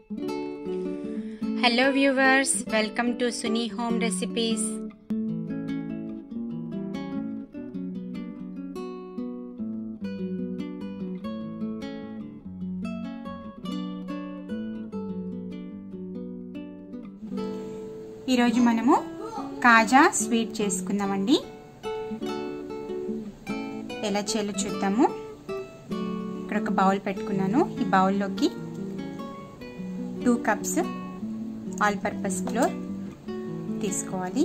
Hello viewers welcome to Suni home recipes ఈరోజు మనము కాజా sweet చేసుకుందామండి ఎలా చేయాలో చూద్దాము ఇక్కడ ఒక బౌల్ పెట్టుకున్నాను ఈ బౌల్లోకి two cups all purpose flour తీసుకోవాలి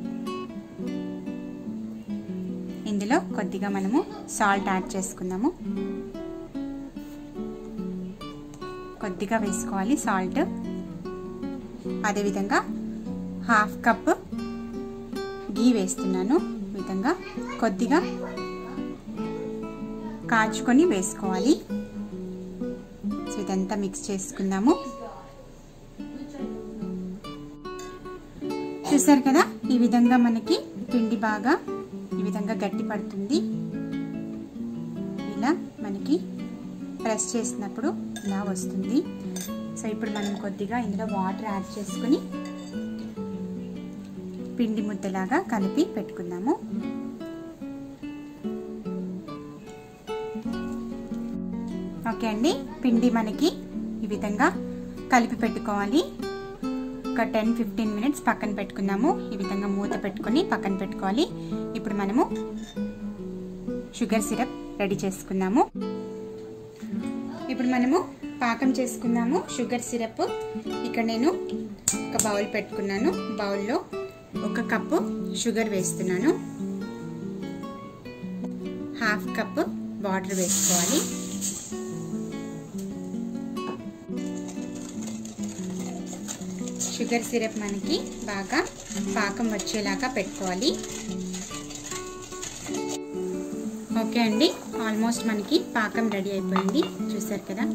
ఇందులో కొద్దిగా మనము సాల్ట్ యాడ్ చేసుకుందాము కొద్దిగా వేసుకోవాలి సాల్ట్ అదేవిధంగా హాఫ్ కప్ గీ వేస్తున్నాను విధంగా కొద్దిగా కాచుకొని వేసుకోవాలి సో ఇదంతా మిక్స్ చేసుకుందాము చూసారు కదా ఈ విధంగా మనకి పిండి బాగా ఈ విధంగా గట్టి పడుతుంది ఇలా మనకి ప్రెస్ చేసినప్పుడు ఇలా వస్తుంది సో ఇప్పుడు మనం కొద్దిగా ఇందులో వాటర్ యాడ్ చేసుకుని పిండి ముద్దలాగా కలిపి పెట్టుకుందాము ఓకే అండి పిండి మనకి ఈ విధంగా కలిపి పెట్టుకోవాలి ఒక టెన్ ఫిఫ్టీన్ మినిట్స్ పక్కన పెట్టుకుందాము ఈ విధంగా మూత పెట్టుకొని పక్కన పెట్టుకోవాలి ఇప్పుడు మనము షుగర్ సిరప్ రెడీ చేసుకుందాము ఇప్పుడు మనము పాకం చేసుకుందాము షుగర్ సిరప్ ఇక్కడ నేను ఒక బౌల్ పెట్టుకున్నాను బౌల్లో ఒక కప్పు షుగర్ వేస్తున్నాను హాఫ్ కప్ వాటర్ వేసుకోవాలి షుగర్ సిరప్ మనకి బాగా పాకం వచ్చేలాగా పెట్టుకోవాలి ఓకే అండి ఆల్మోస్ట్ మనకి పాకం రెడీ అయిపోయింది చూసారు కదా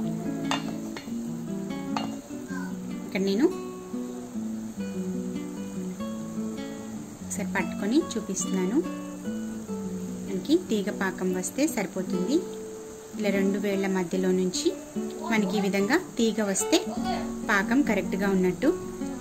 ఇక్కడ నేను ఒకసారి పట్టుకొని చూపిస్తున్నాను మనకి తీగ పాకం వస్తే సరిపోతుంది ఇలా రెండు వేళ్ల మధ్యలో నుంచి మనకి ఈ విధంగా తీగ వస్తే పాకం కరెక్ట్గా ఉన్నట్టు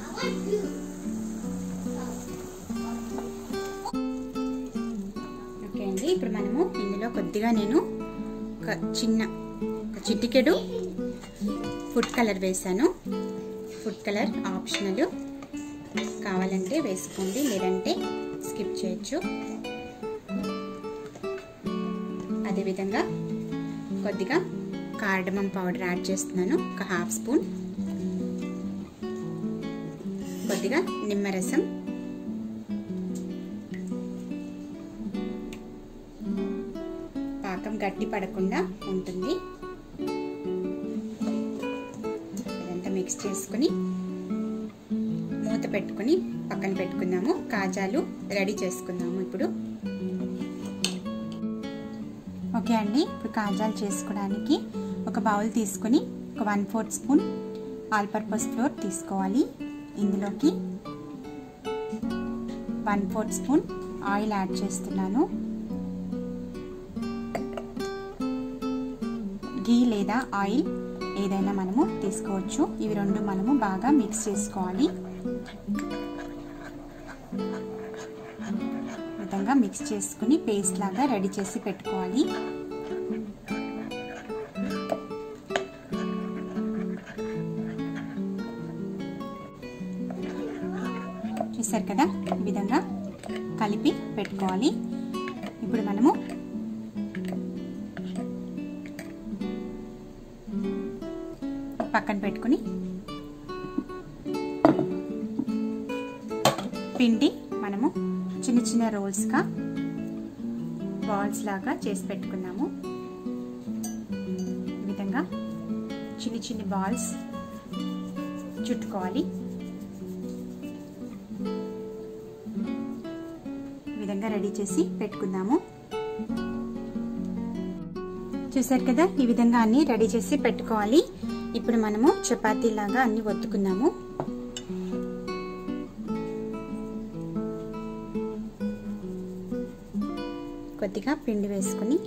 ఓకే అండి ఇప్పుడు మనము ఇందులో కొద్దిగా నేను ఒక చిన్న ఒక చిటికెడు ఫుడ్ కలర్ వేసాను ఫుడ్ కలర్ ఆప్షనల్ కావాలంటే వేసుకోండి లేదంటే స్కిప్ చేయొచ్చు అదేవిధంగా కొద్దిగా కార్డమం పౌడర్ యాడ్ చేస్తున్నాను ఒక హాఫ్ స్పూన్ కొద్దిగా నిమ్మరసం పాకం గట్టి పడకుండా ఉంటుంది ఇదంతా మిక్స్ చేసుకుని మూత పెట్టుకుని పక్కన పెట్టుకుందాము కాజాలు రెడీ చేసుకుందాము ఇప్పుడు ఓకే అండి ఇప్పుడు కాజాలు చేసుకోవడానికి ఒక బౌల్ తీసుకుని ఒక one fourth spoon all purpose flour తీసుకోవాలి ఇందులోకి one fourth spoon oil add చేస్తున్నాను గీ లేదా ఆయిల్ ఏదైనా మనము తీసుకోవచ్చు ఇవి రెండు మనము బాగా మిక్స్ చేసుకోవాలి విధంగా మిక్స్ చేసుకుని పేస్ట్ లాగా రెడీ చేసి పెట్టుకోవాలి చూసారు కదా ఈ విధంగా కలిపి పెట్టుకోవాలి ఇప్పుడు మనము పక్కన పెట్టుకుని పిండి మనము చిన్న చిన్న రోల్స్గా బాల్స్ లాగా చేసి పెట్టుకున్నాము ఈ విధంగా చిన్న చిన్న బాల్స్ చుట్టుకోవాలి ఈ విధంగా రెడీ చేసి పెట్టుకుందాము చూసారు కదా ఈ విధంగా అన్ని రెడీ చేసి పెట్టుకోవాలి ఇప్పుడు మనము చపాతీ లాగా అన్ని ఒత్తుకుందాము కొద్దిగా పిండి వేసుకుని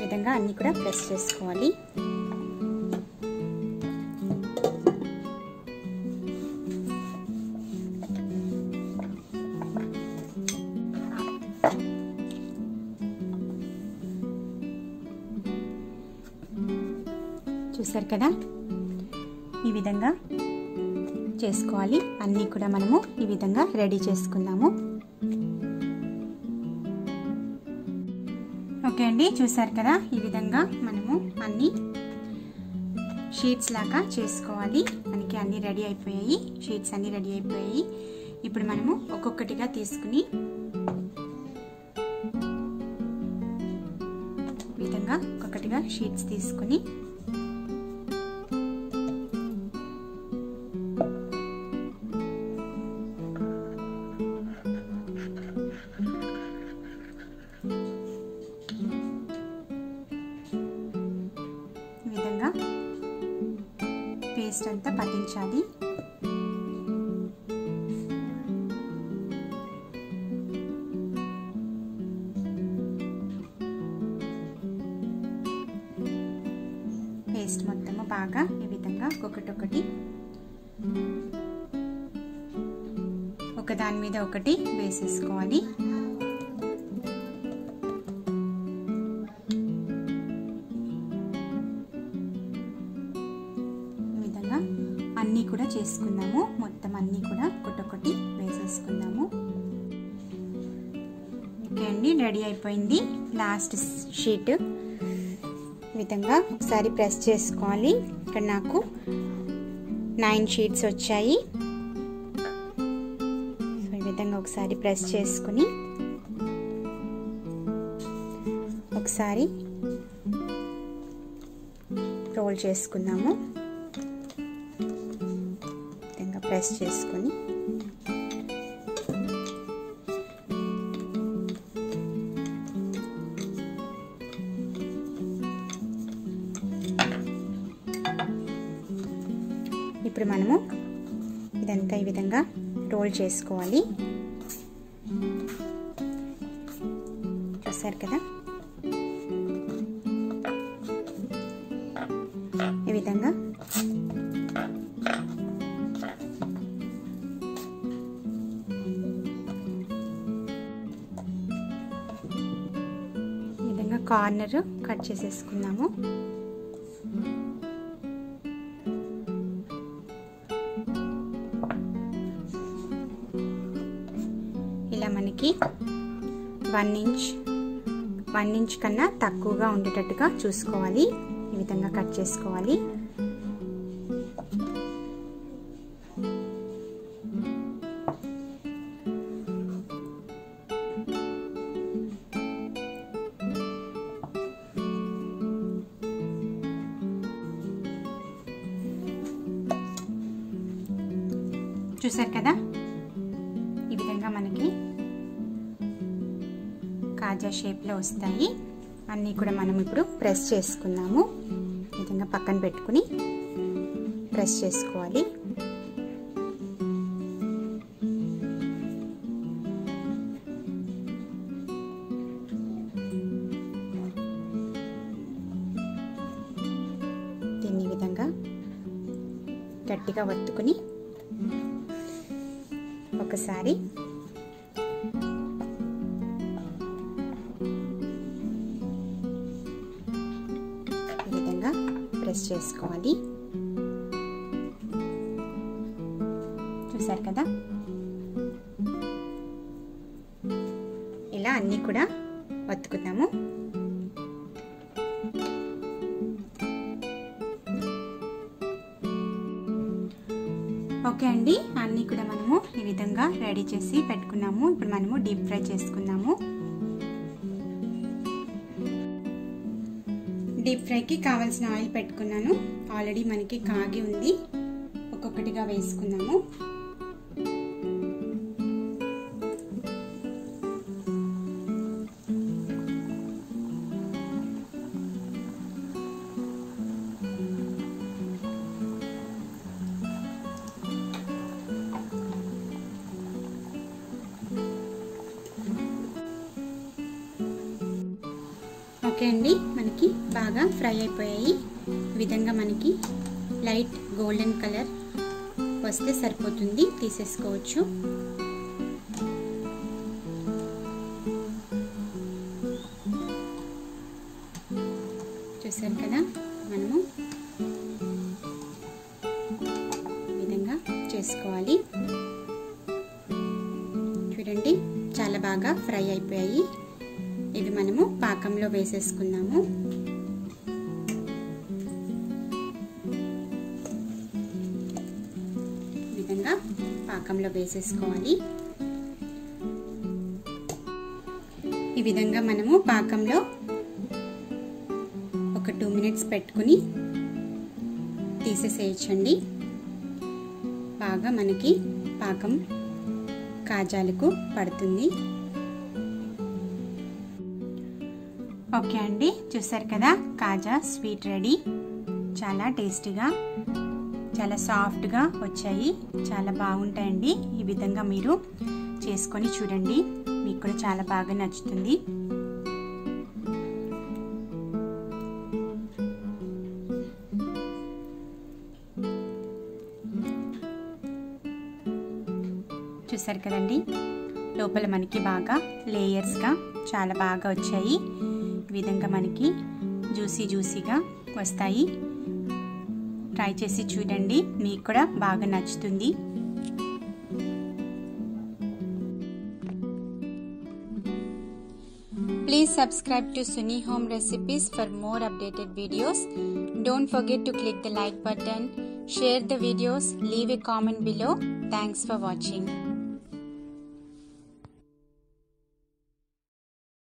విధంగా అన్నీ కూడా ప్రెస్ చేసుకోవాలి చూసారు కదా ఈ విధంగా చేసుకోవాలి అన్నీ కూడా మనము ఈ విధంగా రెడీ చేసుకుందాము ఓకే అండి చూసారు కదా ఈ విధంగా మనము అన్ని షీట్స్ లాగా చేసుకోవాలి మనకి అన్నీ రెడీ అయిపోయాయి షీట్స్ అన్నీ రెడీ అయిపోయాయి ఇప్పుడు మనము ఒక్కొక్కటిగా తీసుకుని విధంగా ఒక్కొక్కటిగా షీట్స్ తీసుకుని ఈ విధంగా పేస్ట్ అంతా పట్టించాలి పేస్ట్ మొత్తము బాగా ఈ విధంగా ఒక్కొక్కటి ఒక దాని మీద ఒకటి వేసేసుకోవాలి ఈ విధంగా అన్నీ కూడా చేసుకుందాము మొత్తం అన్నీ కూడా ఒకటొకటి వేసేసుకుందాము ఓకే అండి రెడీ అయిపోయింది లాస్ట్ షీట్ ఈ విధంగా ఒకసారి ప్రెస్ చేసుకోవాలి ఇక్కడ నాకు నైన్ షీట్స్ వచ్చాయి సో ఈ విధంగా ఒకసారి ప్రెస్ చేసుకుని ఒకసారి రోల్ చేసుకుందాము విధంగా ప్రెస్ చేసుకొని ఇప్పుడు మనము ఇదంతా ఈ విధంగా రోల్ చేసుకోవాలి చూసారు కదా ఈ విధంగా ఈ విధంగా కార్నర్ కట్ చేసేసుకుందాము ఇలా మనకి వన్ ఇంచ్ వన్ ఇంచ్ కన్నా తక్కువగా ఉండేటట్టుగా చూసుకోవాలి ఈ విధంగా కట్ చేసుకోవాలి చూసారు కదా ఈ విధంగా మనకి కాజా షేప్లో వస్తాయి అన్నీ కూడా మనం ఇప్పుడు ప్రెస్ చేసుకుందాము ఈ విధంగా పక్కన పెట్టుకుని ప్రెస్ చేసుకోవాలి దీన్ని ఈ విధంగా గట్టిగా ఒత్తుకుని ఒకసారి ఈ విధంగా ప్రెస్ చేసుకోవాలి చూసారు కదా ఇలా అన్నీ కూడా ఒత్తుకుందాము ఓకే అండి అన్నీ కూడా మనము ఈ విధంగా రెడీ చేసి పెట్టుకున్నాము ఇప్పుడు మనము డీప్ ఫ్రై చేసుకుందాము డీప్ ఫ్రైకి కావాల్సిన ఆయిల్ పెట్టుకున్నాను ఆల్రెడీ మనకి కాగి ఉంది ఒక్కొక్కటిగా వేసుకుందాము ఓకే అండి మనకి బాగా ఫ్రై అయిపోయాయి ఈ విధంగా మనకి లైట్ గోల్డెన్ కలర్ వస్తే సరిపోతుంది తీసేసుకోవచ్చు చూసారు కదా మనము ఈ విధంగా చేసుకోవాలి చూడండి చాలా బాగా ఫ్రై అయిపోయాయి ఇవి మనము పాకంలో వేసేసుకుందాము ఈ విధంగా పాకంలో వేసేసుకోవాలి ఈ విధంగా మనము పాకంలో ఒక టూ మినిట్స్ పెట్టుకుని తీసేసేయచ్చండి బాగా మనకి పాకం కాజాలకు పడుతుంది ఓకే అండి చూసారు కదా కాజా స్వీట్ రెడీ చాలా టేస్టీగా చాలా సాఫ్ట్గా వచ్చాయి చాలా బాగుంటాయండి ఈ విధంగా మీరు చేసుకొని చూడండి మీకు కూడా చాలా బాగా నచ్చుతుంది చూసారు కదండి లోపల మనకి బాగా లేయర్స్గా చాలా బాగా వచ్చాయి ఈ విధంగా మనకి జ్యూసీ జ్యూసీగా వస్తాయి ట్రై చేసి చూడండి మీకు కూడా బాగా నచ్చుతుంది Please subscribe to Sunny Home Recipes for more updated videos. Don't forget to click the like button, share the videos, leave a comment below. Thanks for watching.